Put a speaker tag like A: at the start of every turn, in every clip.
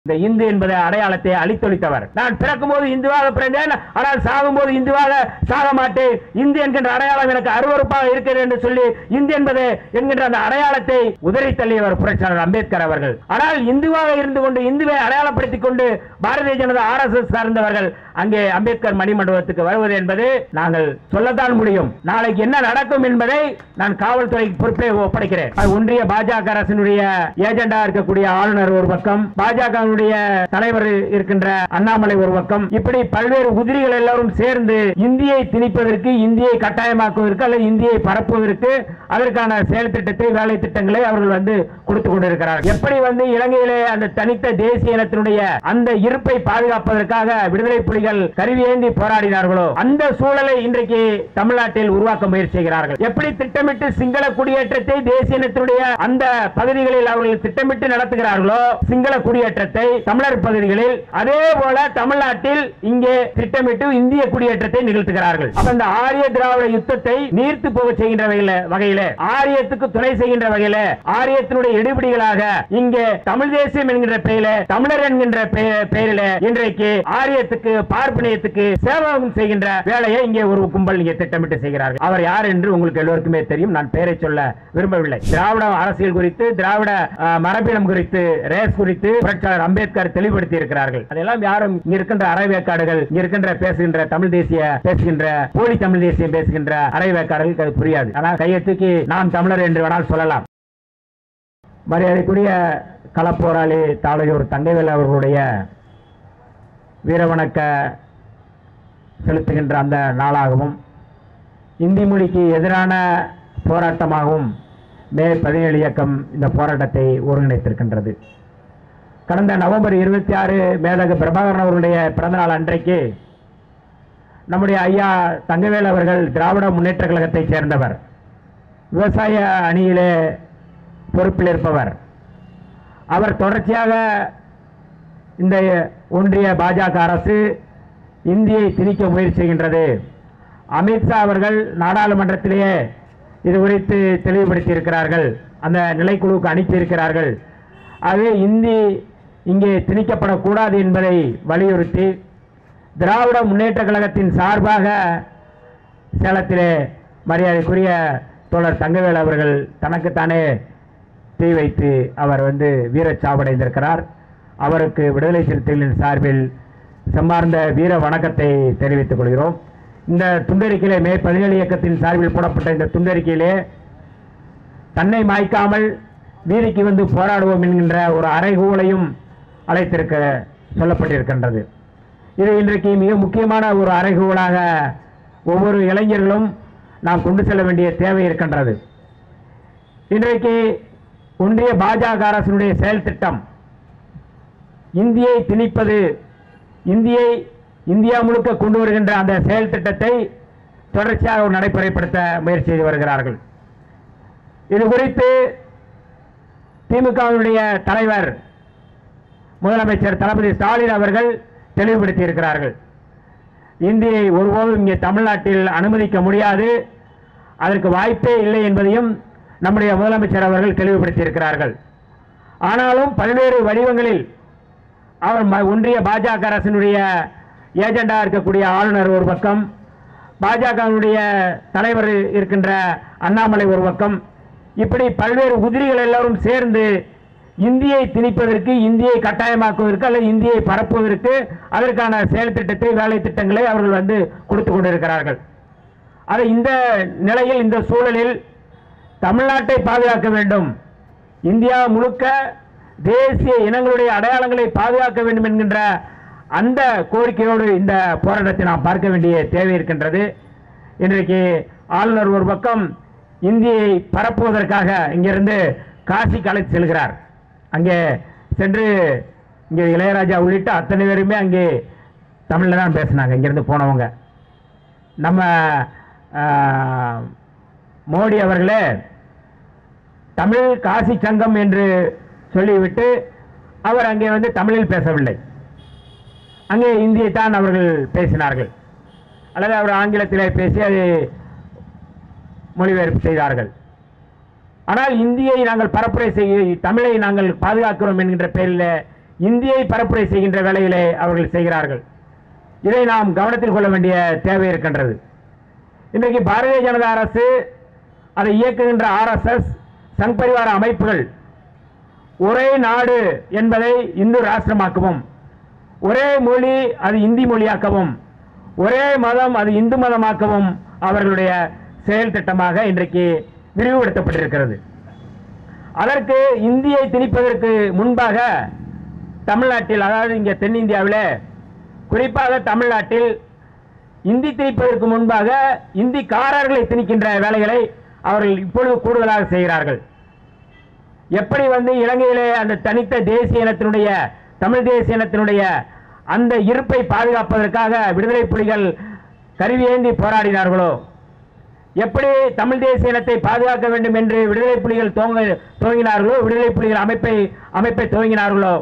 A: இந்த இந்து என்பதை அடையாளத்தை அழித்தொழித்தவர் நான் பிறக்கும்போது இந்துவாக பிறந்தேன் ஆனால் சாகும்போது இந்துவாக சாக மாட்டேன் இந்து என்கின்ற அடையாளம் எனக்கு அருவருப்பாக இருக்கிறது என்று சொல்லி இந்து என்பது என்கின்ற அந்த அடையாளத்தை உதறி தள்ளியவர் புரட்சியாளர் அம்பேத்கர் அவர்கள் ஆனால் இந்துவாக இருந்து கொண்டு இந்துவை அடையாளப்படுத்திக் கொண்டு Bharatiya Janata R S S சார்ந்தவர்கள் அங்கே அம்பேத்கர் மணிமண்டபத்துக்கு வருவது என்பது நாங்கள் சொல்லத்தான் முடியும் நாளைக்கு என்ன நடக்கும் என்பதை நான் காவல்துறைக்கு பொறுப்பே ஒப்படைக்கிறேன் அது ஒன்றிய பாஜக அரசினுடைய ஏஜெண்டா இருக்கக்கூடிய ஆளுநர் ஒரு பக்கம் பாஜக தலைவர் இருக்கின்ற அண்ணாமலை ஒரு பக்கம் இப்படி பல்வேறு உதிரிகள் எல்லாரும் சேர்ந்து இந்தியை திணிப்பதற்கு இந்தியை கட்டாயமாக்குவதற்கு அல்லது இந்தியை பரப்புவதற்கு அதற்கான செயல் திட்டத்தை வேலை திட்டங்களை அவர்கள் வந்து கொடுத்து கொண்டிருக்கிறார்கள் எப்படி வந்து இலங்கையிலே அந்த தனித்த தேசிய இனத்தினுடைய அந்த இருப்பை பாதுகாப்பதற்காக விடுதலை புலிகள் கருவியேந்தி போராடினார்களோ அந்த சூழலை இன்றைக்கு தமிழ்நாட்டில் உருவாக்க முயற்சி செய்கிறார்கள் எப்படி திட்டமிட்டு சிங்கள குடியேற்றத்தை தேசிய இனத்தினுடைய அந்த பகுதிகளில் அவர்கள் திட்டமிட்டு நடத்துகிறார்களோ சிங்கள குடியேற்றத்தை தமிழர் பகுதிகளில் அதே போல தமிழ்நாட்டில் இங்கே திட்டமிட்டு இந்திய குடியேற்றத்தை நிகழ்த்துகிறார்கள் அப்ப இந்த ஆரிய திராவிட யுத்தத்தை நீர்த்து போக செய்கின்ற வகையில வகையில ஆரியத்துக்கு துணை செய்கின்ற வகையில ஆரியத்தினுடைய எடுபிடிகளாக இங்கே தமிழ் தேசியம் என்கின்ற பெயரில தமிழர் என்கின்ற பெய- பெயரில இன்றைக்கு ஆரியத்துக்கு பார்ப்பனியத்துக்கு சேவகம் செய்கின்ற வேலையை இங்கே ஒரு கும்பல் இங்கே திட்டமிட்டு செய்கிறார்கள் அவர் யார் என்று உங்களுக்கு எல்லோருக்குமே தெரியும் நான் பெயரை சொல்ல விரும்பவில்லை திராவிட அரசியல் குறித்து திராவிட அஹ், மரபினம் குறித்து ரேஸ் குறித்து புரட்சியாளர் அம்பேத்கர் தெளிவுபடுத்தி இருக்கிறார்கள் அதெல்லாம் யாரும் இங்க இருக்கின்ற அரைவேக்காடுகள் இங்க இருக்கின்ற பேசுகின்ற தமிழ் தேசிய பேசுகின்ற போலி தமிழ் தேசியம் பேசுகின்ற அரைவேக்காடுகளுக்கு அது புரியாது ஆனால் கையை தூக்கி நாம் தமிழர் என்று வேணால் சொல்லலாம் மரியாதைக்குரிய களப்போராளி தாளையூர் தங்கைவேல் அவர்களுடைய வீரவணக்க செலுத்துகின்ற அந்த நாளாகவும் இந்தி மொழிக்கு எதிரான போராட்டமாகவும் மே பதினேழு இயக்கம் இந்த போராட்டத்தை ஒருங்கிணைத்திருக்கின்றது கடந்த நவம்பர் இருபத்தி ஆறு மேதகு பிரபாகரன் அவர்களுடைய பிறந்தநாள் அன்றைக்கு நம்முடைய ஐயா தங்கவேல் அவர்கள் திராவிட முன்னேற்ற கழகத்தைச் சேர்ந்தவர் விவசாய அணியிலே பொறுப்பில் இருப்பவர் அவர் தொடர்ச்சியாக இந்த ஒன்றிய பாஜக அரசு இந்தியை திணிக்க முயற்சி செய்கின்றது அமித்ஷா அவர்கள் நாடாளுமன்றத்திலேயே இது குறித்து தெளிவுபடுத்தி இருக்கிறார்கள் அந்த நிலைக்குழுவுக்கு அனுப்பியிருக்கிறார்கள் ஆகவே இந்தி இங்கே திணிக்கப்படக்கூடாது என்பதை வலியுறுத்தி திராவிட முன்னேற்ற கழகத்தின் சார்பாக சேலத்திலே மரியாதைக்குரிய தோழர் தங்கவேல் அவர்கள் தனக்குத்தானே தீ வைத்து அவர் வந்து வீரச்சாவடைந்திருக்கிறார் அவருக்கு விடுதலை சிறுத்தைகளின் சார்பில் செம்மார்ந்த வீர வணக்கத்தை தெரிவித்துக் கொள்கிறோம் இந்த துண்டறிக்கையிலே மே பதினேழு இயக்கத்தின் சார்பில் போடப்பட்ட இந்த துண்டறிக்கையிலே தன்னை மாய்க்காமல் வீதிக்கு வந்து போராடுவோம் என்கின்ற ஒரு அறைகூலையும் அழைத்திருக்க சொல்லப்பட்டிருக்கின்றது இது இன்றைக்கு மிக முக்கியமான ஒரு அறைகூலாக ஒவ்வொரு இளைஞர்களும் நாம் கொண்டு செல்ல வேண்டிய தேவை இருக்கின்றது இன்றைக்கு ஒன்றிய பாஜக அரசினுடைய செயல் திட்டம் இந்தியை திணிப்பது இந்தியை இந்தியா முழுக்க கொண்டு வருகின்ற அந்த செயல் திட்டத்தை தொடர்ச்சியாக நடைமுறைப்படுத்த முயற்சி செய்து வருகிறார்கள் இது குறித்து திமுகவினுடைய தலைவர் முதலமைச்சர் தளபதி ஸ்டாலின் அவர்கள் தெளிவுபடுத்தி இருக்கிறார்கள் இந்தியை ஒருபோதும் இங்கே தமிழ்நாட்டில் அனுமதிக்க முடியாது அதற்கு வாய்ப்பே இல்லை என்பதையும் நம்முடைய முதலமைச்சர் அவர்கள் தெளிவுபடுத்தி இருக்கிறார்கள் ஆனாலும் பல்வேறு வடிவங்களில் அவர் ம- ஒன்றிய பாஜக அரசினுடைய ஏஜெண்டா இருக்கக்கூடிய ஆளுநர் ஒரு பக்கம் பாஜகவினுடைய தலைவர் இருக்கின்ற அண்ணாமலை ஒரு பக்கம் இப்படி பல்வேறு உதிரிகள் எல்லாரும் சேர்ந்து இந்தியை திணிப்பதற்கு இந்தியை கட்டாயமாக்குவதற்கு அல்லது இந்தியை பரப்புவதற்கு அதற்கான செயல் திட்டத்தை வேலை திட்டங்களை அவர்கள் வந்து கொடுத்து கொண்டிருக்கிறார்கள் அது இந்த நிலையில் இந்த சூழலில் தமிழ்நாட்டை பாதுகாக்க வேண்டும் இந்தியா முழுக்க தேசிய இனங்களுடைய அடையாளங்களை பாதுகாக்க வேண்டும் என்கின்ற அந்த கோரிக்கையோடு இந்த போராட்டத்தை நாம் பார்க்க வேண்டிய தேவை இருக்கின்றது இன்றைக்கு ஆளுநர் ஒரு பக்கம் இந்தியை பரப்புவதற்காக இங்கிருந்து காசிக்கு அழைத்து செல்கிறார் அங்கே சென்று இங்கே இளையராஜா உள்ளிட்ட அத்தனை பேருமே அங்கே தமிழில் தான் பேசினாங்க இங்கேருந்து போனவங்க நம்ம ஆஹ், மோடி அவர்களே தமிழ் காசி சங்கம் என்று சொல்லிவிட்டு அவர் அங்கே வந்து தமிழில் பேசவில்லை அங்கே இந்தியை தான் அவர்கள் பேசினார்கள் அல்லது அவர் ஆங்கிலத்திலே பேசி அதை மொழிபெயர்ப்பு செய்தார்கள் ஆனால் இந்தியை நாங்கள் பரப்புரை செய்ய தமிழை நாங்கள் பாதுகாக்கிறோம் என்கின்ற பெயரில் இந்தியை பரப்புரை செய்கின்ற வேலையிலே அவர்கள் செய்கிறார்கள் இதை நாம் கவனத்தில் கொள்ள வேண்டிய தேவை இருக்கின்றது இன்றைக்கு பாரதிய ஜனதா அரசு அதை இயக்குகின்ற ஆர்எஸ்எஸ் சங் பரிவார அமைப்புகள் ஒரே நாடு என்பதை இந்து ராஷ்டிரமாக்கவும் ஒரே மொழி அது இந்தி மொழியாக்கவும் ஒரே மதம் அது இந்து மதமாக்கவும் அவர்களுடைய செயல் திட்டமாக இன்றைக்கு விரிவுபடுத்தப்பட்டிருக்கிறது அதற்கு இந்தியை திணிப்பதற்கு முன்பாக தமிழ்நாட்டில் அதாவது இங்கே தென்னிந்தியாவில் குறிப்பாக தமிழ்நாட்டில் இந்தி திணிப்பதற்கு முன்பாக இந்திக்காரர்களை திணிக்கின்ற வேலைகளை அவர்கள் இப்பொழுது கூடுதலாக செய்கிறார்கள் எப்படி வந்து இலங்கையிலே அந்த தனித்த தேசிய இனத்தினுடைய தமிழ் தேசிய இனத்தினுடைய அந்த இருப்பை பாதுகாப்பதற்காக விடுதலை புலிகள் கருவியேந்தி போராடினார்களோ எப்படி தமிழ் தேசிய இனத்தை பாதுகாக்க வேண்டும் என்று விடுதலை புலிகள் துவங்க துவங்கினார்களோ விடுதலை புலிகள் அமைப்பை அமைப்பை துவங்கினார்களோ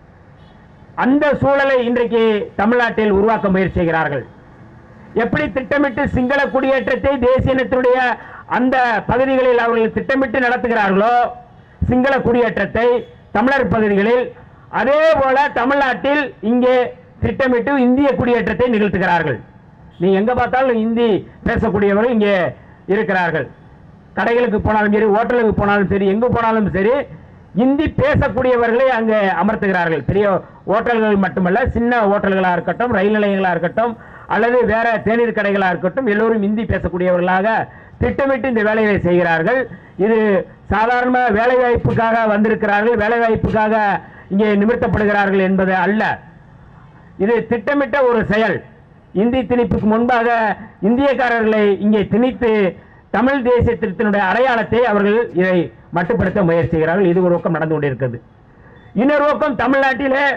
A: அந்த சூழலை இன்றைக்கு தமிழ்நாட்டில் உருவாக்க முயற்சி செய்கிறார்கள் எப்படி திட்டமிட்டு சிங்கள குடியேற்றத்தை தேசிய இனத்தினுடைய அந்த பகுதிகளில் அவர்கள் திட்டமிட்டு நடத்துகிறார்களோ சிங்கள குடியேற்றத்தை தமிழர் பகுதிகளில் அதே போல தமிழ்நாட்டில் இங்கே திட்டமிட்டு இந்திய குடியேற்றத்தை நிகழ்த்துகிறார்கள் நீ எங்க பார்த்தாலும் இந்தி பேசக்கூடியவர்கள் இங்கே இருக்கிறார்கள் கடைகளுக்கு போனாலும் சரி ஹோட்டலுக்கு போனாலும் சரி எங்கு போனாலும் சரி இந்தி பேசக்கூடியவர்களை அங்கே அமர்த்துகிறார்கள் பெரிய ஹோட்டல்கள் மட்டுமல்ல சின்ன ஹோட்டல்களாக இருக்கட்டும் ரயில் நிலையங்களாக இருக்கட்டும் அல்லது வேற தேநீர் கடைகளாக இருக்கட்டும் எல்லோரும் இந்தி பேசக்கூடியவர்களாக திட்டமிட்டு இந்த வேலையை செய்கிறார்கள் இது சாதாரண வேலை வாய்ப்புக்காக வந்திருக்கிறார்கள் வேலை வாய்ப்புக்காக இங்கே நிமிர்த்தப்படுகிறார்கள் என்பது அல்ல இது திட்டமிட்ட ஒரு செயல் இந்தி திணிப்புக்கு முன்பாக இந்தியக்காரர்களை இங்கே திணித்து தமிழ் தேசியத்தினுடைய அடையாளத்தை அவர்கள் இதை மட்டுப்படுத்த முயற்சிக்கிறார்கள் இது ஒரு பக்கம் நடந்து கொண்டிருக்கிறது இன்னொரு பக்கம் தமிழ்நாட்டிலே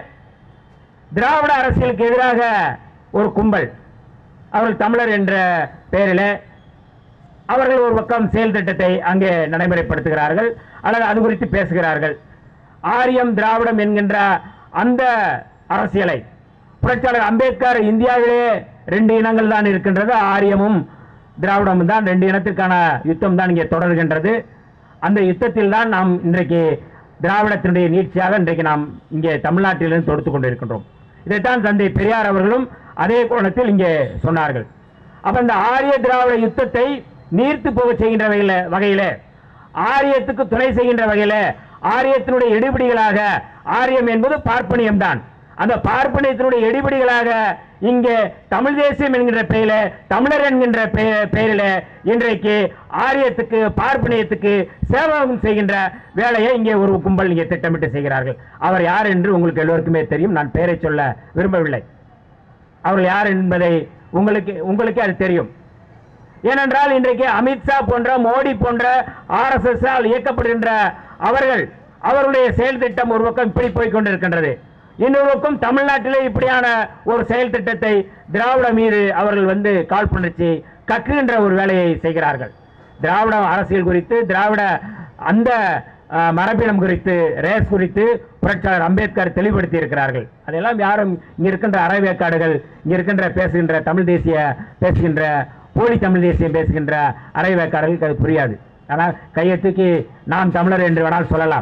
A: திராவிட அரசியலுக்கு எதிராக ஒரு கும்பல் அவர்கள் தமிழர் என்ற பெயரில் அவர்கள் ஒரு பக்கம் செயல் திட்டத்தை அங்கே நடைமுறைப்படுத்துகிறார்கள் அல்லது அது குறித்து பேசுகிறார்கள் ஆரியம் திராவிடம் என்கின்ற அந்த அரசியலை புரட்சியாளர் அம்பேத்கர் இந்தியாவிலே ரெண்டு இனங்கள் தான் இருக்கின்றது ஆரியமும் திராவிடமும் தான் ரெண்டு இனத்திற்கான யுத்தம் தான் இங்கே தொடர்கின்றது அந்த யுத்தத்தில் தான் நாம் இன்றைக்கு திராவிடத்தினுடைய நீட்சியாக இன்றைக்கு நாம் இங்கே தமிழ்நாட்டிலிருந்து தொடுத்து கொண்டிருக்கின்றோம் இதைத்தான் தந்தை பெரியார் அவர்களும் அதே கோணத்தில் இங்கே சொன்னார்கள் அப்ப இந்த ஆரிய திராவிட யுத்தத்தை நீர்த்து போக செய்கின்ற வகையில வகையில ஆரியத்துக்கு துணை செய்கின்ற வகையில ஆரியத்தினுடைய எடுபிடிகளாக ஆரியம் என்பது பார்ப்பனியம் தான் அந்த பார்ப்பனியத்தினுடைய எடுபிடிகளாக இங்கே தமிழ் தேசியம் என்கின்ற பெயரில தமிழர் என்கின்ற பெய- பெயரில இன்றைக்கு ஆரியத்துக்கு பார்ப்பனியத்துக்கு சேவகம் செய்கின்ற வேலையை இங்கே ஒரு கும்பல் இங்கே திட்டமிட்டு செய்கிறார்கள் அவர் யார் என்று உங்களுக்கு எல்லோருக்குமே தெரியும் நான் பெயரை சொல்ல விரும்பவில்லை அவர்கள் யார் என்பதை உங்களுக்கு உங்களுக்கு அது தெரியும் ஏனென்றால் இன்றைக்கு அமித்ஷா போன்ற மோடி போன்ற ஆர்எஸ்எஸ் ஆல் இயக்கப்படுகின்ற அவர்கள் அவருடைய செயல் திட்டம் ஒரு பக்கம் இப்படி போய் கொண்டிருக்கின்றது இன்னொரு பக்கம் தமிழ்நாட்டிலே இப்படியான ஒரு செயல் திட்டத்தை திராவிட மீது அவர்கள் வந்து காழ்ப்புணர்ச்சி கக்குகின்ற ஒரு வேலையை செய்கிறார்கள் திராவிட அரசியல் குறித்து திராவிட அந்த அஹ், மரபினம் குறித்து ரேஸ் குறித்து புரட்சியாளர் அம்பேத்கர் தெளிவுபடுத்தி இருக்கிறார்கள் அதெல்லாம் யாரும் இங்க இருக்கின்ற அரைவேக்காடுகள் இங்க இருக்கின்ற பேசுகின்ற தமிழ் தேசிய பேசுகின்ற போலி தமிழ் தேசியம் பேசுகின்ற அரைவேக்காடுகளுக்கு அது புரியாது ஆனால் கையை தூக்கி நாம் தமிழர் என்று வேணால் சொல்லலாம்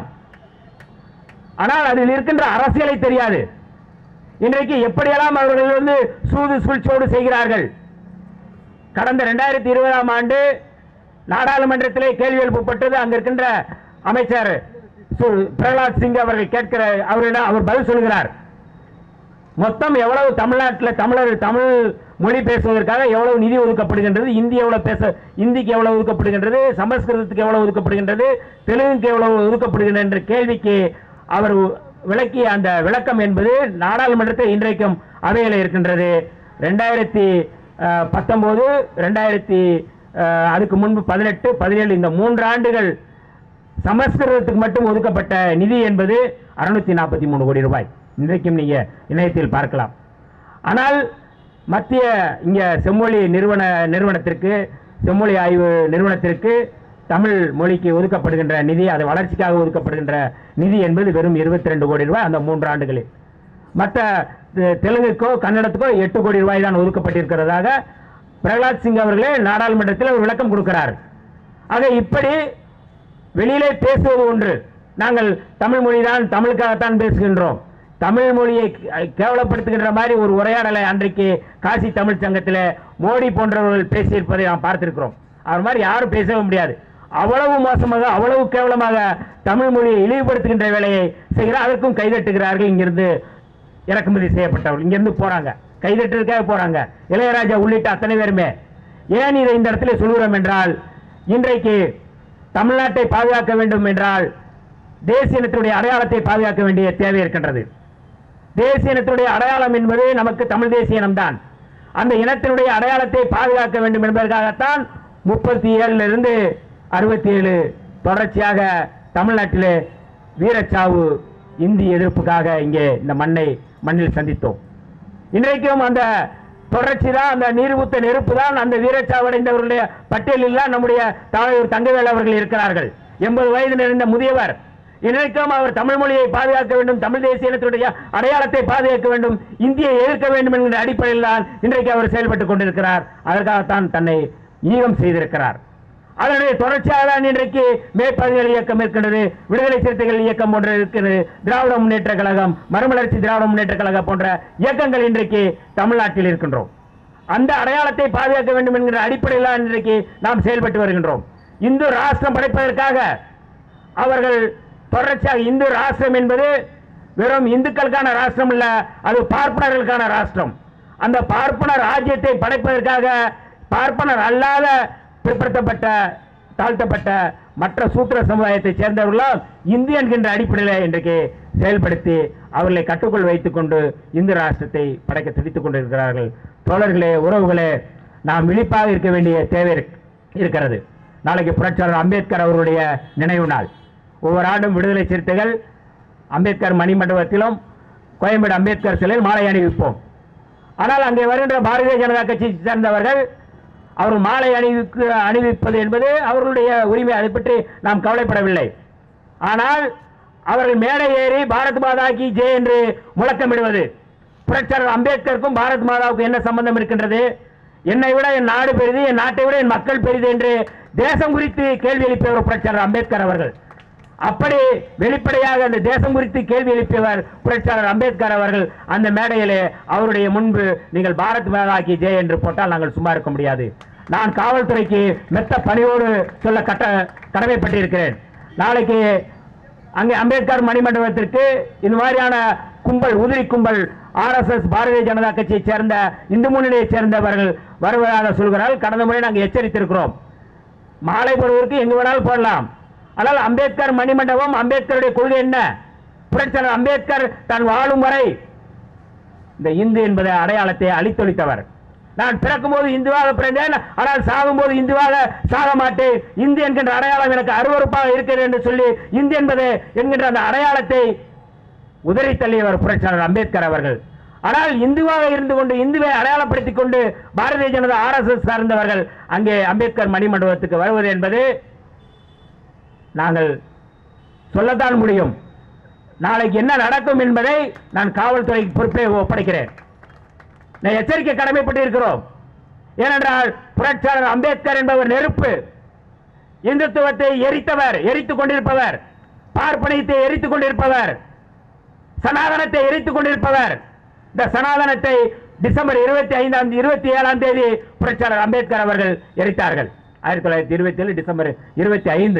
A: ஆனால் அதில் இருக்கின்ற அரசியலை தெரியாது இன்றைக்கு எப்படியெல்லாம் அவர்கள் வந்து சூது சூழ்ச்சியோடு செய்கிறார்கள் கடந்த ரெண்டாயிரத்தி இருபதாம் ஆண்டு நாடாளுமன்றத்திலே கேள்வி எழுப்பப்பட்டது அங்க இருக்கின்ற அமைச்சர் சு- பிரகலாத் சிங் அவர்கள் கேட்கிற அவரிடம் அவர் பதில் சொல்கிறார் மொத்தம் எவ்வளவு தமிழ்நாட்டில் தமிழர் தமிழ் மொழி பேசுவதற்காக எவ்வளவு நிதி ஒதுக்கப்படுகின்றது இந்தி எவ்வளவு பேச இந்திக்கு எவ்வளவு ஒதுக்கப்படுகின்றது சமஸ்கிருதத்துக்கு எவ்வளவு ஒதுக்கப்படுகின்றது தெலுங்குக்கு எவ்வளவு ஒதுக்கப்படுகின்றது என்ற கேள்விக்கு அவர் விளக்கிய அந்த விளக்கம் என்பது நாடாளுமன்றத்தில் இன்றைக்கும் அவையில் இருக்கின்றது ரெண்டாயிரத்தி பத்தொன்பது ரெண்டாயிரத்தி அதுக்கு முன்பு பதினெட்டு பதினேழு இந்த மூன்று ஆண்டுகள் சமஸ்கிருதத்துக்கு மட்டும் ஒதுக்கப்பட்ட நிதி என்பது அறுநூத்தி நாற்பத்தி மூணு கோடி ரூபாய் இன்றைக்கும் நீங்க இணையத்தில் பார்க்கலாம் ஆனால் மத்திய இங்க செம்மொழி நிறுவன நிறுவனத்திற்கு செம்மொழி ஆய்வு நிறுவனத்திற்கு தமிழ் மொழிக்கு ஒதுக்கப்படுகின்ற நிதி அது வளர்ச்சிக்காக ஒதுக்கப்படுகின்ற நிதி என்பது வெறும் 22 கோடி ரூபாய் அந்த மூன்று ஆண்டுகளில் மற்ற தெ- தெலுங்குக்கோ கன்னடத்துக்கோ எட்டு கோடி ரூபாய் தான் ஒதுக்கப்பட்டிருக்கிறதாக பிரகலாத் சிங் அவர்களே நாடாளுமன்றத்தில் ஒரு விளக்கம் கொடுக்கிறார் ஆக இப்படி வெளியிலே பேசுவது ஒன்று நாங்கள் தமிழ் மொழிதான் தமிழுக்காகத்தான் பேசுகின்றோம் தமிழ் மொழியை கே- கேவலப்படுத்துகின்ற மாதிரி ஒரு உரையாடலை அன்றைக்கு காசி தமிழ் சங்கத்தில் மோடி போன்றவர்கள் பேசியிருப்பதை நாம் பார்த்திருக்கிறோம் அவர் மாதிரி யாரும் பேசவே முடியாது அவ்வளவு மோசமாக அவ்வளவு கேவலமாக தமிழ் மொழியை இழிவுபடுத்துகின்ற வேலையை செய்கிறார் அதற்கும் கைதட்டுகிறார்கள் இங்கிருந்து இறக்குமதி செய்யப்பட்டவர்கள் இங்கிருந்து போறாங்க கைதட்டுறதுக்காக போறாங்க இளையராஜா உள்ளிட்ட அத்தனை பேருமே ஏன் இதை இந்த இடத்துல சொல்கிறோம் என்றால் இன்றைக்கு தமிழ்நாட்டை பாதுகாக்க வேண்டும் என்றால் தேசிய இனத்தினுடைய அடையாளத்தை பாதுகாக்க வேண்டிய தேவை இருக்கின்றது தேசிய இனத்தினுடைய அடையாளம் என்பது நமக்கு தமிழ் தேசிய இனம்தான் அந்த இனத்தினுடைய அடையாளத்தை பாதுகாக்க வேண்டும் என்பதற்காகத்தான் முப்பத்தி ஏழுல இருந்து அறுபத்தி ஏழு தொடர்ச்சியாக தமிழ்நாட்டிலே வீரச்சாவு இந்தி எதிர்ப்புக்காக இங்கே இந்த மண்ணை மண்ணில் சந்தித்தோம் இன்றைக்கும் அந்த தொடர்ச்சி தான் அந்த நீர்வுத்த நெருப்பு தான் அந்த வீரச்சாவடைந்தவர்களுடைய பட்டியலில் தான் நம்முடைய தலைவர் தங்கவேல் அவர்கள் இருக்கிறார்கள் எண்பது வயது நிறைந்த முதியவர் இன்றைக்கும் அவர் தமிழ் மொழியை பாதுகாக்க வேண்டும் தமிழ் தேசிய இனத்தினுடைய அடையாளத்தை பாதுகாக்க வேண்டும் இந்தியை எதிர்க்க வேண்டும் என்கிற அடிப்படையில் தான் இன்றைக்கு அவர் செயல்பட்டுக் கொண்டிருக்கிறார் அதற்காகத்தான் தன்னை ஈகம் செய்திருக்கிறார் அதனுடைய தொடர்ச்சியாக தான் இன்றைக்கு மேற்பகுதிகள் இயக்கம் இருக்கின்றது விடுதலை சிறுத்தைகள் இயக்கம் போன்ற இருக்கிறது திராவிட முன்னேற்ற கழகம் மறுமலர்ச்சி திராவிட முன்னேற்ற கழகம் போன்ற இயக்கங்கள் இன்றைக்கு தமிழ்நாட்டில் இருக்கின்றோம் அந்த அடையாளத்தை பாதுகாக்க வேண்டும் என்கிற அடிப்படையில் தான் இன்றைக்கு நாம் செயல்பட்டு வருகின்றோம் இந்து ராஷ்டிரம் படைப்பதற்காக அவர்கள் தொடர்ச்சியாக இந்து ராஷ்டிரம் என்பது வெறும் இந்துக்களுக்கான ராஷ்டிரம் இல்ல அது பார்ப்பனர்களுக்கான ராஷ்டிரம் அந்த பார்ப்பனர் ராஜ்யத்தை படைப்பதற்காக பார்ப்பனர் அல்லாத பிற்படுத்தப்பட்ட தாழ்த்தப்பட்ட மற்ற சூத்திர சமுதாயத்தைச் சேர்ந்தவர்களும் இந்து என்கின்ற அடிப்படையில் இன்றைக்கு செயல்படுத்தி அவர்களை கட்டுக்குள் வைத்துக் கொண்டு இந்து ராஷ்டிரத்தை படைக்க துடித்துக் கொண்டிருக்கிறார்கள் தோழர்களே உறவுகளே நாம் விழிப்பாக இருக்க வேண்டிய தேவை இருக்- இருக்கிறது நாளைக்கு புரட்சியாளர் அம்பேத்கர் அவருடைய நினைவு நாள் ஒவ்வொரு ஆண்டும் விடுதலை சிறுத்தைகள் அம்பேத்கர் மணிமண்டபத்திலும் கோயம்பேடு அம்பேத்கர் சிலையில் மாலை அணிவிப்போம் ஆனால் அங்கே வருகின்ற பாரதிய ஜனதா கட்சியை சேர்ந்தவர்கள் அவர் மாலை அணிவிக்கு அணிவிப்பது என்பது அவர்களுடைய உரிமை அதை பற்றி நாம் கவலைப்படவில்லை ஆனால் அவர்கள் மேடை ஏறி பாரத் மாதா கி ஜெய் என்று முழக்கமிடுவது புரட்சியாளர் அம்பேத்கருக்கும் பாரத் மாதாவுக்கும் என்ன சம்பந்தம் இருக்கின்றது என்னை விட என் நாடு பெரிது என் நாட்டை விட என் மக்கள் பெரிது என்று தேசம் குறித்து கேள்வி எழுப்பியவர் புரட்சியாளர் அம்பேத்கர் அவர்கள் அப்படி வெளிப்படையாக அந்த தேசம் குறித்து கேள்வி எழுப்பியவர் புரட்சியாளர் அம்பேத்கர் அவர்கள் அந்த மேடையிலே அவருடைய முன்பு நீங்கள் பாரத் மாதா கி ஜெய் என்று போட்டால் நாங்கள் சும்மா இருக்க முடியாது நான் காவல்துறைக்கு மெத்த பணியோடு சொல்ல கட்ட கடமைப்பட்டிருக்கிறேன் நாளைக்கு அங்கே அம்பேத்கர் மணிமண்டபத்திற்கு இந்த மாதிரியான கும்பல் உதிரி கும்பல் ஆர்எஸ்எஸ் பாரதிய ஜனதா கட்சியைச் சேர்ந்த இந்து முன்னணியைச் சேர்ந்தவர்கள் வருவதாக சொல்கிறார்கள் கடந்த முறை நாங்கள் எச்சரித்திருக்கிறோம் மாலை போடுவதற்கு எங்கு வேணாலும் போடலாம் ஆனால் அம்பேத்கர் மணிமண்டபம் அம்பேத்கருடைய கொள்கை என்ன புரட்சியாளர் அம்பேத்கர் தான் வாழும் வரை இந்த இந்து என்பதை அடையாளத்தை அழித்தொழித்தவர் நான் பிறக்கும்போது இந்துவாக பிறந்தேன் ஆனால் சாகும்போது இந்துவாக சாக மாட்டேன் இந்து என்கின்ற அடையாளம் எனக்கு அருவருப்பாக இருக்கிறது என்று சொல்லி இந்து என்பது என்கின்ற அந்த அடையாளத்தை உதறி தள்ளியவர் புரட்சியாளர் அம்பேத்கர் அவர்கள் ஆனால் இந்துவாக இருந்து கொண்டு இந்துவை அடையாளப்படுத்திக் கொண்டு பாரதிய ஜனதா ஆர்எஸ்எஸ் சார்ந்தவர்கள் அங்கே அம்பேத்கர் மணிமண்டபத்துக்கு வருவது என்பது நாங்கள் சொல்லத்தான் முடியும் நாளைக்கு என்ன நடக்கும் என்பதை நான் காவல்துறைக்கு பொறுப்பை ஒப்படைக்கிறேன் நான் எச்சரிக்கை கடமைப்பட்டு இருக்கிறோம் ஏனென்றால் புரட்சியாளர் அம்பேத்கர் என்பவர் நெருப்பு இந்துத்துவத்தை எரித்தவர் எரித்துக் கொண்டிருப்பவர் பார்ப்பனியத்தை எரித்துக் கொண்டிருப்பவர் சனாதனத்தை எரித்துக் கொண்டிருப்பவர் இந்த சனாதனத்தை டிசம்பர் இருபத்தி ஐந்தாம் இருபத்தி ஏழாம் தேதி புரட்சியாளர் அம்பேத்கர் அவர்கள் எரித்தார்கள் ஆயிரத்தி தொள்ளாயிரத்தி இருபத்தி ஏழு டிசம்பர் இருபத்தி ஐந்து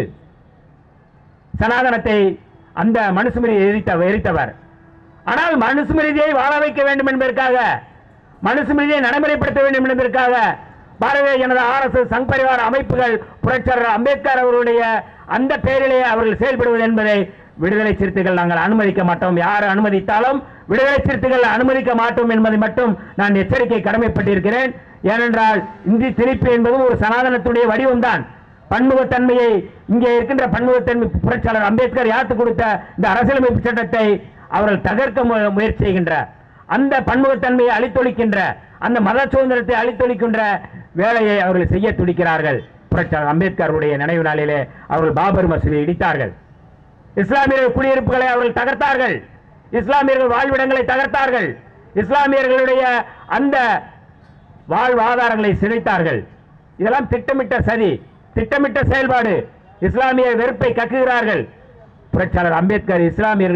A: சனாதனத்தை அந்த மனுஸ்மிருதியை எரித்த எரித்தவர் ஆனால் மனுஸ்மிருதியை வாழ வைக்க வேண்டும் என்பதற்காக மனுஸ்மிருதியை நடைமுறைப்படுத்த வேண்டும் என்பதற்காக பாரதிய ஜனதா ஆர்எஸ்எஸ் சங் பரிவார அமைப்புகள் புரட்சியாளர் அம்பேத்கர் அவர்களுடைய அந்த பெயரிலே அவர்கள் செயல்படுவது என்பதை விடுதலை சிறுத்தைகள் நாங்கள் அனுமதிக்க மாட்டோம் யார் அனுமதித்தாலும் விடுதலை சிறுத்தைகள் அனுமதிக்க மாட்டோம் என்பதை மட்டும் நான் எச்சரிக்கை கடமைப்பட்டிருக்கிறேன் ஏனென்றால் இந்தி திணிப்பு என்பதும் ஒரு சனாதனத்துடைய வடிவம்தான் பன்முகத்தன்மையை இங்கே இருக்கின்ற பன்முகத்தன்மை புரட்சியாளர் அம்பேத்கர் யாத்து கொடுத்த இந்த அரசியலமைப்பு சட்டத்தை அவர்கள் தகர்க்க மு- முயற்சி செய்கின்றார் அந்த பன்முகத்தன்மையை அழித்தொழிக்கின்ற அந்த மத சுதந்திரத்தை அழித்தொழிக்கின்ற வேலையை அவர்கள் செய்ய துடிக்கிறார்கள் புரட்சியாளர் அம்பேத்கருடைய நினைவு நாளிலே அவர்கள் பாபர் மசூதியை இடித்தார்கள் இஸ்லாமியர்கள் குடியிருப்புகளை அவர்கள் தகர்த்தார்கள் இஸ்லாமியர்கள் வாழ்விடங்களை தகர்த்தார்கள் இஸ்லாமியர்களுடைய அந்த வாழ்வாதாரங்களை சிதைத்தார்கள் இதெல்லாம் திட்டமிட்ட சதி திட்டமிட்ட செயல்பாடு இஸ்லாமிய வெறுப்பை கக்குகிறார்கள் புரட்சியாளர் அம்பேத்கர் இஸ்லாமியர்களும்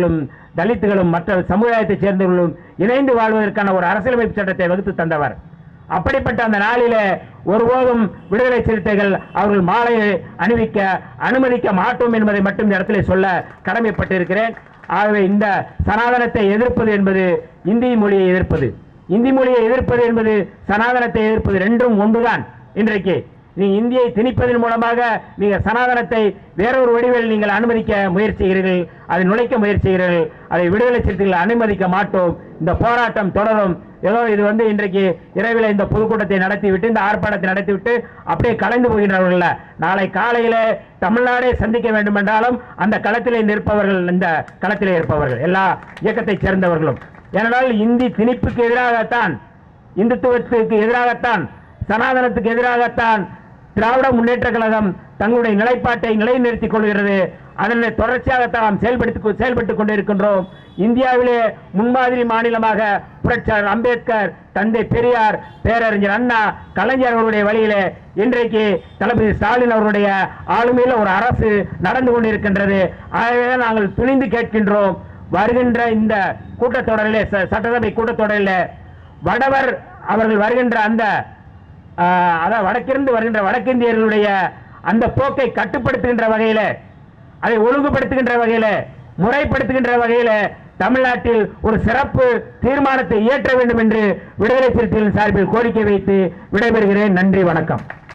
A: தலித்துகளும் மற்ற சமுதாயத்தைச் சேர்ந்தவர்களும் இணைந்து வாழ்வதற்கான ஒரு அரசியலமைப்பு சட்டத்தை வகுத்து தந்தவர் அப்படிப்பட்ட அந்த நாளிலே ஒருபோதும் விடுதலை சிறுத்தைகள் அவர்கள் மாலையை அணிவிக்க அனுமதிக்க மாட்டோம் என்பதை மட்டும் இந்த இடத்திலே சொல்ல கடமைப்பட்டிருக்கிறேன் ஆகவே இந்த சனாதனத்தை எதிர்ப்பது என்பது இந்தி மொழியை எதிர்ப்பது இந்தி மொழியை எதிர்ப்பது என்பது சனாதனத்தை எதிர்ப்பது ரெண்டும் ஒன்றுதான் இன்றைக்கு நீ இந்தியை திணிப்பதன் மூலமாக நீங்கள் சனாதனத்தை வேறொரு வடிவில் நீங்கள் அனுமதிக்க முயற்சிகிறீர்கள் அதை நுழைக்க முயற்சிகிறீர்கள் அதை விடுதலை சிறுத்தைகள் அனுமதிக்க மாட்டோம் இந்த போராட்டம் தொடரும் ஏதோ இது வந்து இன்றைக்கு இரவில் இந்த பொதுக்கூட்டத்தை நடத்திவிட்டு இந்த ஆர்ப்பாட்டத்தை நடத்திவிட்டு அப்படியே கலைந்து போகின்றவர்கள் அல்ல. நாளை காலையில தமிழ்நாடே சந்திக்க வேண்டும் என்றாலும் அந்த களத்திலே நிற்பவர்கள் இந்த களத்திலே இருப்பவர்கள் எல்லா இயக்கத்தைச் சேர்ந்தவர்களும் ஏனென்றால் இந்தி திணிப்புக்கு எதிராகத்தான் இந்துத்துவத்துக்கு எதிராகத்தான் சனாதனத்துக்கு எதிராகத்தான் திராவிட முன்னேற்ற கழகம் தங்களுடைய நிலைப்பாட்டை நிலைநிறுத்திக் கொள்கிறது அதனை தொடர்ச்சியாகத்தான் நாம் செயல்படுத்தி செயல்பட்டுக் கொண்டிருக்கின்றோம் இந்தியாவிலே முன்மாதிரி மாநிலமாக புரட்சியாளர் அம்பேத்கர் தந்தை பெரியார் பேரறிஞர் அண்ணா கலைஞர் அவர்களுடைய வழியிலே இன்றைக்கு தளபதி ஸ்டாலின் அவருடைய ஆளுமையில் ஒரு அரசு நடந்து கொண்டிருக்கின்றது ஆகவே நாங்கள் துணிந்து கேட்கின்றோம் வருகின்ற இந்த கூட்டத்தொடரிலே ச- சட்டசபை கூட்டத்தொடரிலே வடவர் அவர்கள் வருகின்ற அந்த ஆஹ், அதாவது வடக்கிருந்து வருகின்ற வடக்கிந்தியர்களுடைய அந்த போக்கை கட்டுப்படுத்துகின்ற வகையில அதை ஒழுங்குபடுத்துகின்ற வகையில முறைப்படுத்துகின்ற வகையில தமிழ்நாட்டில் ஒரு சிறப்பு தீர்மானத்தை இயற்ற வேண்டும் என்று விடுதலை சிறுத்தைகளின் சார்பில் கோரிக்கை வைத்து விடைபெறுகிறேன் நன்றி வணக்கம்